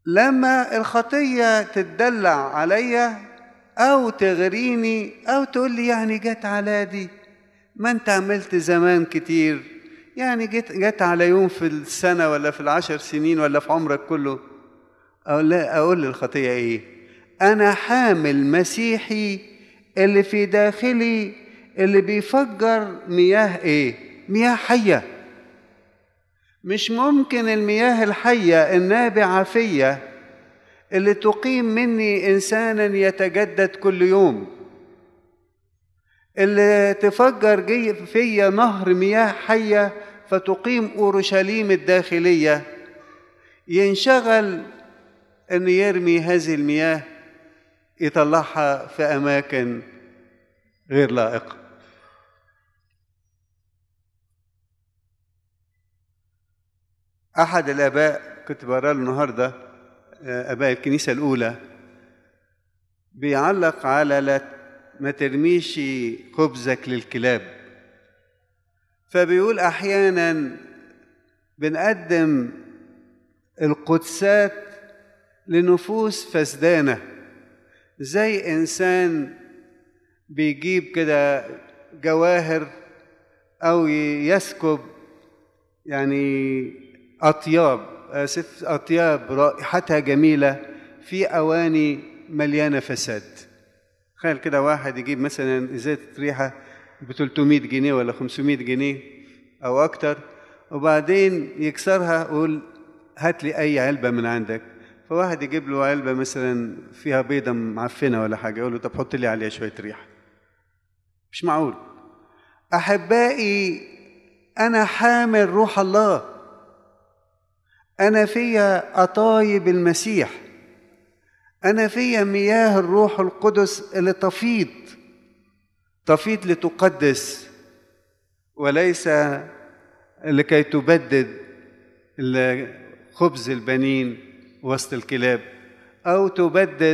لما الخطية تتدلع عليا أو تغريني أو تقول لي يعني جت على دي ما أنت عملت زمان كتير يعني جت جت على يوم في السنة ولا في العشر سنين ولا في عمرك كله أقول لا أقول للخطية إيه؟ أنا حامل مسيحي اللي في داخلي اللي بيفجر مياه إيه؟ مياه حية مش ممكن المياه الحية النابعة فيا اللي تقيم مني إنسانا يتجدد كل يوم اللي تفجر جي فيا نهر مياه حية فتقيم أورشليم الداخلية ينشغل أن يرمي هذه المياه يطلعها في أماكن غير لائقة أحد الآباء كنت بقرا له النهارده آباء الكنيسة الأولى بيعلق على لا ما ترميش خبزك للكلاب فبيقول أحيانا بنقدم القدسات لنفوس فسدانة زي إنسان بيجيب كده جواهر أو يسكب يعني أطياب آسف أطياب رائحتها جميلة في أواني مليانة فساد تخيل كده واحد يجيب مثلا إزازة ريحة ب 300 جنيه ولا 500 جنيه أو أكتر وبعدين يكسرها ويقول هات لي أي علبة من عندك فواحد يجيب له علبة مثلا فيها بيضة معفنة ولا حاجة يقول له طب حط لي عليها شوية ريحة مش معقول أحبائي أنا حامل روح الله أنا فيا أطايب المسيح أنا فيا مياه الروح القدس اللي تفيض تفيض لتقدس وليس لكي تبدد خبز البنين وسط الكلاب أو تبدد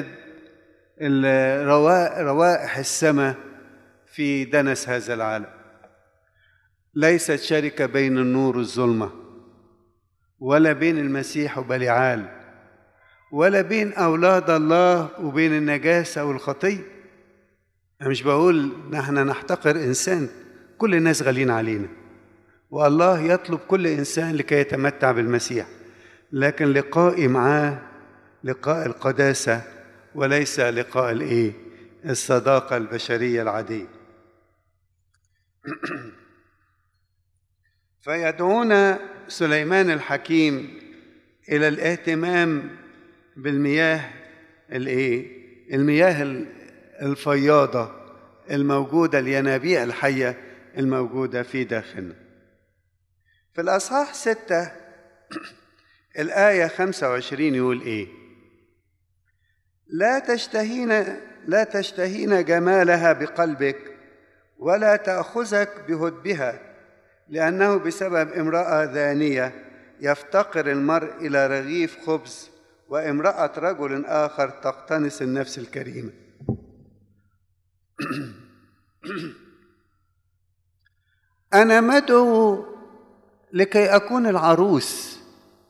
روائح السماء في دنس هذا العالم ليست شركة بين النور والظلمه ولا بين المسيح وبليعال ولا بين أولاد الله وبين النجاسة والخطية أنا مش بقول نحن نحتقر إنسان كل الناس غالين علينا والله يطلب كل إنسان لكي يتمتع بالمسيح لكن لقائي معاه لقاء القداسة وليس لقاء الإيه؟ الصداقة البشرية العادية فيدعونا سليمان الحكيم الى الاهتمام بالمياه الايه المياه الفياضه الموجوده الينابيع الحيه الموجوده في داخلنا في الاصحاح ستة الآية 25 يقول إيه؟ لا تشتهين لا تشتهين جمالها بقلبك ولا تأخذك بهدبها لأنه بسبب امرأة ذانية يفتقر المرء إلى رغيف خبز وامرأة رجل آخر تقتنص النفس الكريمة أنا مدعو لكي أكون العروس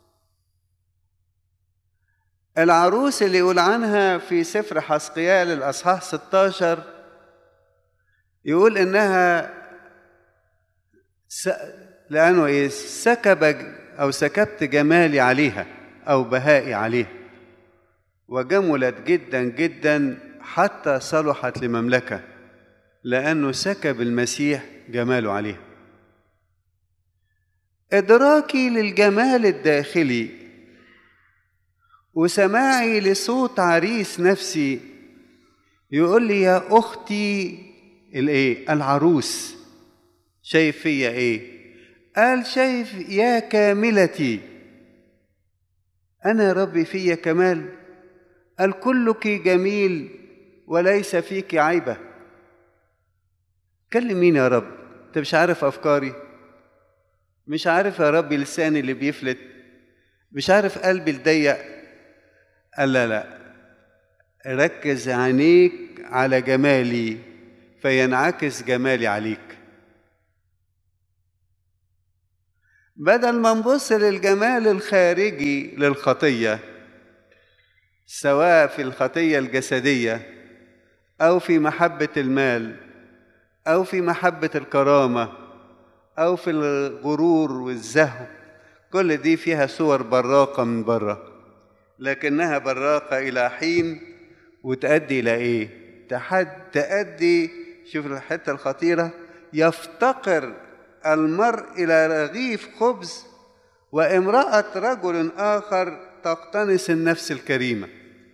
العروس اللي يقول عنها في سفر حسقيال الأصحاح 16 يقول إنها لأنه إيه سكب أو سكبت جمالي عليها أو بهائي عليها وجملت جدا جدا حتى صلحت لمملكة لأنه سكب المسيح جماله عليها إدراكي للجمال الداخلي وسماعي لصوت عريس نفسي يقول لي يا أختي الإيه العروس شايف فيا إيه قال شايف يا كاملتي أنا ربي فيا كمال قال كلك جميل وليس فيك عيبة كلم مين يا رب انت مش عارف افكاري مش عارف يا ربي لساني اللي بيفلت مش عارف قلبي الضيق قال لا لا ركز عينيك على جمالي فينعكس جمالي عليك بدل ما نبص للجمال الخارجي للخطيه سواء في الخطية الجسدية أو في محبة المال أو في محبة الكرامة أو في الغرور والزهو كل دي فيها صور براقة من بره لكنها براقة إلى حين وتؤدي إلى إيه؟ تحد تؤدي شوف الحتة الخطيرة يفتقر المرء إلى رغيف خبز وامرأة رجل آخر تقتنص النفس الكريمة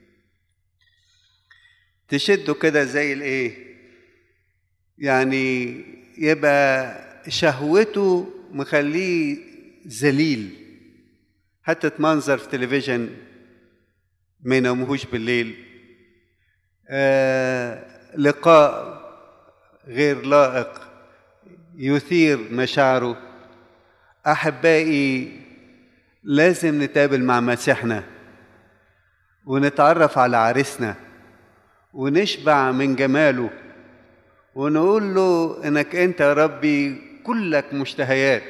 تشده كده زي الإيه؟ يعني يبقى شهوته مخليه ذليل حتى منظر في تلفزيون ما ينامهوش بالليل آه لقاء غير لائق يثير مشاعره احبائي لازم نتقابل مع مسيحنا ونتعرف على عريسنا ونشبع من جماله ونقول له انك انت يا ربي كلك مشتهيات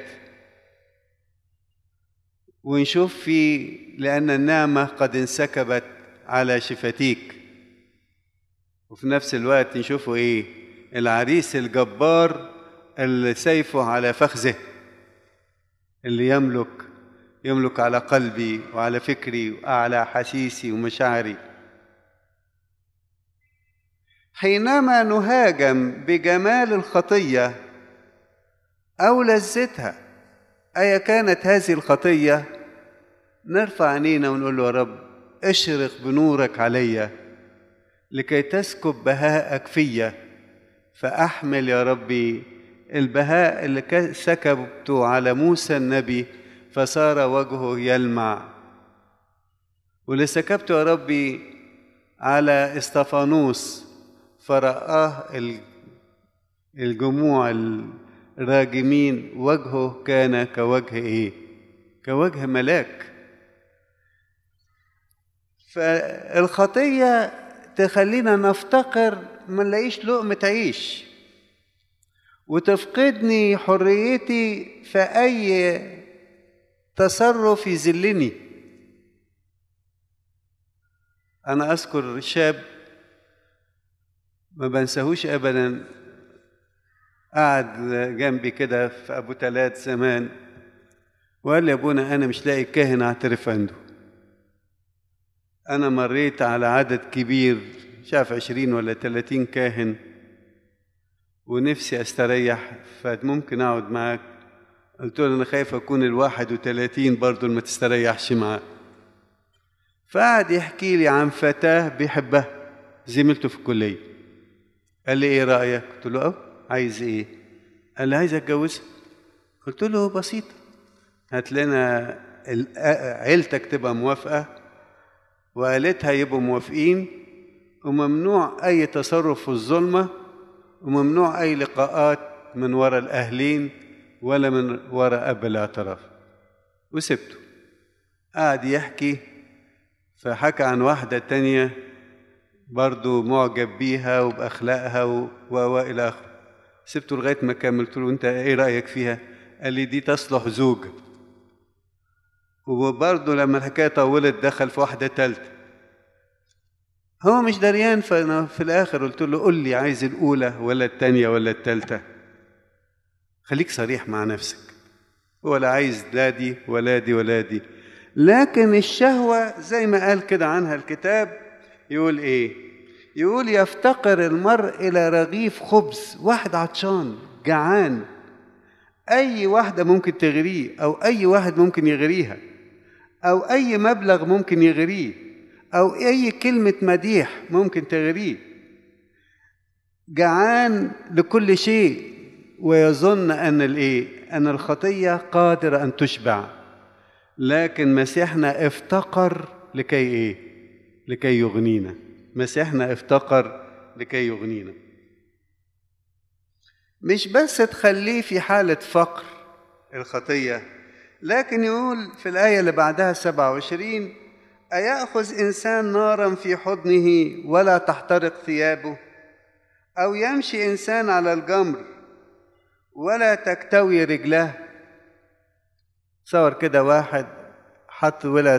ونشوف فيه لان النعمه قد انسكبت على شفتيك وفي نفس الوقت نشوفه ايه العريس الجبار اللي سيفه على فخذه اللي يملك يملك على قلبي وعلى فكري وعلى احاسيسي ومشاعري حينما نهاجم بجمال الخطيه او لذتها ايا كانت هذه الخطيه نرفع عينينا ونقول له يا رب اشرق بنورك عليّ لكي تسكب بهاءك فيا فاحمل يا ربي البهاء اللي سكبته على موسى النبي فصار وجهه يلمع واللي سكبته يا ربي على استفانوس فرآه الجموع الراجمين وجهه كان كوجه ايه كوجه ملاك فالخطيه تخلينا نفتقر ما نلاقيش لقمة عيش وتفقدني حريتي في أي تصرف يذلني أنا أذكر شاب ما بنساهوش أبدا قعد جنبي كده في أبو تلات زمان وقال لي يا أبونا أنا مش لاقي كاهن أعترف عنده أنا مريت على عدد كبير شاف عشرين ولا تلاتين كاهن ونفسي أستريح فممكن أقعد معاك قلت له أنا خايف أكون الواحد وتلاتين برضه ما تستريحش معاه فقعد يحكي لي عن فتاة بيحبها زميلته في الكلية قال لي إيه رأيك؟ قلت له أه عايز إيه؟ قال لي عايز أتجوزها قلت له بسيطة هات لنا عيلتك تبقى موافقة وقالتها يبقوا موافقين وممنوع أي تصرف في الظلمة وممنوع أي لقاءات من وراء الأهلين ولا من وراء أب الاعتراف وسبته قعد يحكي فحكى عن واحدة تانية برضو معجب بيها وبأخلاقها و و إلى آخره سبته لغاية ما كملت له أنت إيه رأيك فيها؟ قال لي دي تصلح زوج وبرضه لما الحكاية طولت دخل في واحدة تالتة هو مش دريان فأنا في الآخر قلت له قول لي عايز الأولى ولا التانية ولا التالتة خليك صريح مع نفسك ولا عايز لا دي ولا دي ولا دي لكن الشهوة زي ما قال كده عنها الكتاب يقول إيه يقول يفتقر المرء إلى رغيف خبز واحد عطشان جعان أي واحدة ممكن تغريه أو أي واحد ممكن يغريها أو أي مبلغ ممكن يغريه أو أي كلمة مديح ممكن تغريه جعان لكل شيء ويظن أن الإيه؟ أن الخطية قادرة أن تشبع لكن مسيحنا افتقر لكي إيه؟ لكي يغنينا مسيحنا افتقر لكي يغنينا مش بس تخليه في حالة فقر الخطية لكن يقول في الآية اللي بعدها 27 أيأخذ إنسان نارا في حضنه ولا تحترق ثيابه أو يمشي إنسان على الجمر ولا تكتوي رجلاه تصور كده واحد حط ولد